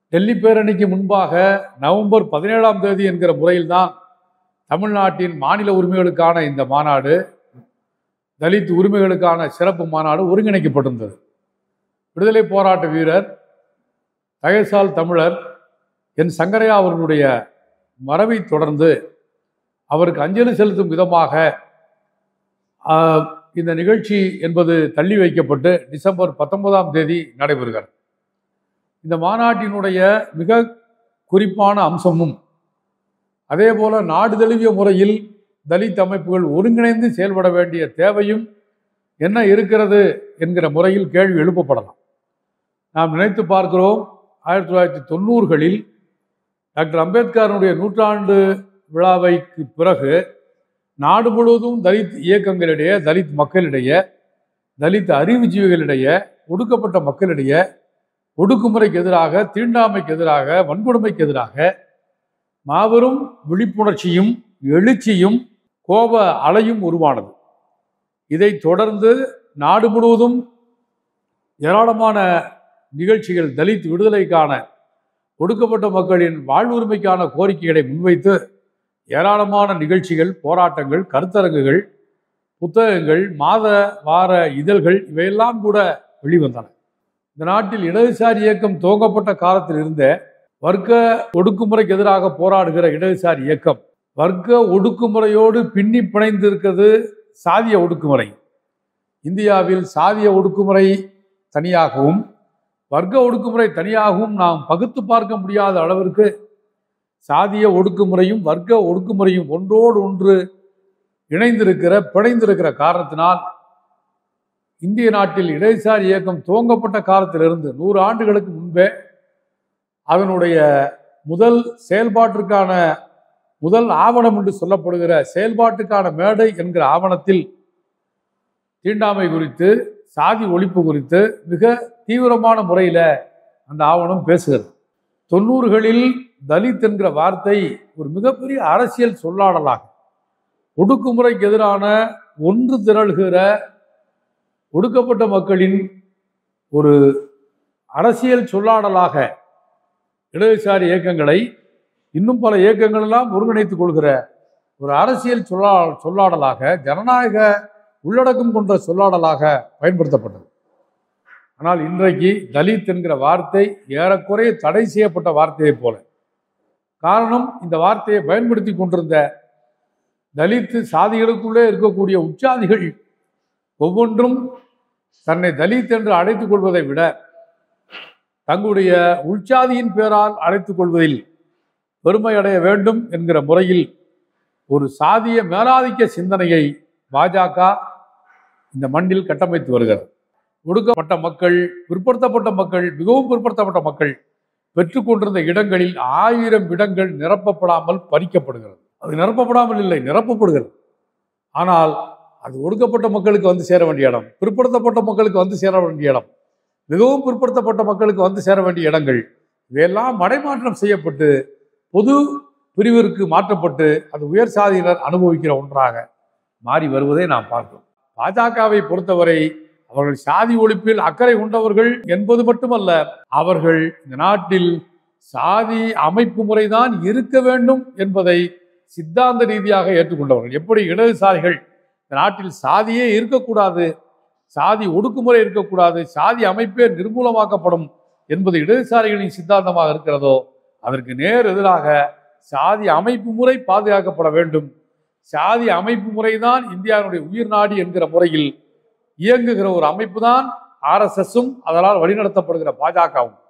டெல்லி பேரணிக்கு முன்பாக நவம்பர் பதினேழாம் தேதி என்கிற முறையில்தான் தமிழ்நாட்டின் மாநில உரிமைகளுக்கான இந்த மாநாடு தலித் உரிமைகளுக்கான சிறப்பு மாநாடு ஒருங்கிணைக்கப்பட்டிருந்தது விடுதலை போராட்ட வீரர் தயசால் தமிழர் என் சங்கரையா அவர்களுடைய மரபை தொடர்ந்து அவருக்கு அஞ்சலி செலுத்தும் விதமாக ஆஹ், இந்த நிகழ்ச்சி என்பது தள்ளி வைக்கப்பட்டு டிசம்பர் பத்தொன்பதாம் தேதி நடைபெறுகிறது இந்த மாநாட்டினுடைய மிக குறிப்பான அம்சமும் அதே போல நாடு தழுவிய முறையில் தலித் அமைப்புகள் ஒருங்கிணைந்து செயல்பட வேண்டிய தேவையும் என்ன இருக்கிறது என்கிற முறையில் கேள்வி எழுப்பப்படலாம் நாம் நினைத்து பார்க்கிறோம் ஆயிரத்தி தொள்ளாயிரத்தி தொண்ணூறுகளில் டாக்டர் அம்பேத்கரனுடைய நூற்றாண்டு விழாவைக்கு பிறகு நாடு முழுவதும் தலித் இயக்கங்களிடையே தலித் மக்களிடையே தலித் அறிவுஜீவிகளிடையே ஒடுக்கப்பட்ட மக்களிடையே ஒடுக்குமுறைக்கு எதிராக தீண்டாமைக்கு எதிராக வன்கொடுமைக்கு எதிராக மாபெரும் விழிப்புணர்ச்சியும் எழுச்சியும் கோப அலையும் உருவானது இதைத் தொடர்ந்து நாடு முழுவதும் ஏராளமான நிகழ்ச்சிகள் தலித் விடுதலைக்கான ஒடுக்கப்பட்ட மக்களின் வாழ்வுரிமைக்கான கோரிக்கைகளை முன்வைத்து ஏராளமான நிகழ்ச்சிகள் போராட்டங்கள் கருத்தரங்குகள் புத்தகங்கள் மாத வார இதழ்கள் இவையெல்லாம் கூட வெளிவந்தன இந்த நாட்டில் இடதுசாரி இயக்கம் துவங்கப்பட்ட காலத்தில் இருந்த வர்க்க ஒடுக்குமுறைக்கு எதிராக போராடுகிற இடதுசாரி இயக்கம் வர்க்க ஒடுக்குமுறையோடு பின்னி பிணைந்திருக்கிறது சாதிய ஒடுக்குமுறை இந்தியாவில் சாதிய ஒடுக்குமுறை தனியாகவும் வர்க்க ஒடுக்குமுறை தனியாகவும் நாம் பகுத்து பார்க்க முடியாத அளவிற்கு சாதிய ஒடுக்குமுறையும் வர்க்க ஒடுக்குமுறையும் ஒன்றோடு ஒன்று இணைந்திருக்கிற பிணைந்திருக்கிற காரணத்தினால் இந்திய நாட்டில் இடதுசாரி இயக்கம் துவங்கப்பட்ட காலத்திலிருந்து நூறு ஆண்டுகளுக்கு முன்பே அதனுடைய முதல் செயல்பாட்டிற்கான முதல் ஆவணம் என்று சொல்லப்படுகிற செயல்பாட்டுக்கான மேடை என்கிற ஆவணத்தில் தீண்டாமை குறித்து சாதி ஒழிப்பு குறித்து மிக தீவிரமான முறையில் அந்த ஆவணம் பேசுகிறது தொண்ணூறுகளில் தலித் என்கிற வார்த்தை ஒரு மிகப்பெரிய அரசியல் சொல்லாடலாக ஒடுக்குமுறைக்கு எதிரான ஒன்று திரள்கிற ஒடுக்கப்பட்ட மக்களின் ஒரு அரசியல் சொல்லாடலாக இடதுசாரி இயக்கங்களை இன்னும் பல இயக்கங்கள் எல்லாம் ஒருங்கிணைத்துக் கொள்கிற ஒரு அரசியல் சொல்லா சொல்லாடலாக ஜனநாயக உள்ளடக்கம் கொண்ட சொல்லாடலாக பயன்படுத்தப்பட்டது ஆனால் இன்றைக்கு தலித் என்கிற வார்த்தை ஏறக்குறைய தடை செய்யப்பட்ட வார்த்தையைப் போல காரணம் இந்த வார்த்தையை பயன்படுத்தி கொண்டிருந்த தலித் சாதிகளுக்குள்ளே இருக்கக்கூடிய உச்சாதிகள் ஒவ்வொன்றும் தன்னை தலித் என்று அழைத்துக் கொள்வதை விட தங்களுடைய உள்சாதியின் பேரால் அழைத்துக் கொள்வதில் பெருமை அடைய வேண்டும் என்கிற முறையில் ஒரு சாதிய மேலாதிக்க சிந்தனையை பாஜக இந்த மண்ணில் கட்டமைத்து வருகிறது ஒடுக்கப்பட்ட மக்கள் பிற்படுத்தப்பட்ட மக்கள் மிகவும் பிற்படுத்தப்பட்ட மக்கள் பெற்றுக்கொண்டிருந்த இடங்களில் ஆயிரம் இடங்கள் நிரப்பப்படாமல் பறிக்கப்படுகிறது அது நிரப்பப்படாமல் இல்லை நிரப்பப்படுகிறது ஆனால் அது ஒடுக்கப்பட்ட மக்களுக்கு வந்து சேர வேண்டிய இடம் பிற்படுத்தப்பட்ட மக்களுக்கு வந்து சேர வேண்டிய இடம் மிகவும் பிற்படுத்தப்பட்ட மக்களுக்கு வந்து சேர வேண்டிய இடங்கள் இவையெல்லாம் மடைமாற்றம் செய்யப்பட்டு பொது பிரிவிற்கு மாற்றப்பட்டு அது உயர் சாதியினர் அனுபவிக்கிற ஒன்றாக மாறி வருவதை நாம் பார்க்கிறோம் பாஜகவை பொறுத்தவரை அவர்கள் சாதி ஒழிப்பில் அக்கறை கொண்டவர்கள் என்பது மட்டுமல்ல அவர்கள் இந்த நாட்டில் சாதி அமைப்பு முறைதான் இருக்க வேண்டும் என்பதை சித்தாந்த ரீதியாக ஏற்றுக்கொண்டவர்கள் எப்படி இடதுசாரிகள் இந்த நாட்டில் சாதியே இருக்கக்கூடாது சாதி ஒடுக்குமுறை இருக்கக்கூடாது சாதி அமைப்பே நிர்மூலமாக்கப்படும் என்பது இடதுசாரிகளின் சித்தாந்தமாக இருக்கிறதோ அதற்கு நேர் எதிராக சாதி அமைப்பு முறை பாதுகாக்கப்பட வேண்டும் சாதி அமைப்பு முறைதான் இந்தியாவுடைய உயிர் நாடி என்கிற முறையில் இயங்குகிற ஒரு அமைப்பு தான் ஆர்எஸ்எஸும் அதனால் வழிநடத்தப்படுகிற பாஜகவும்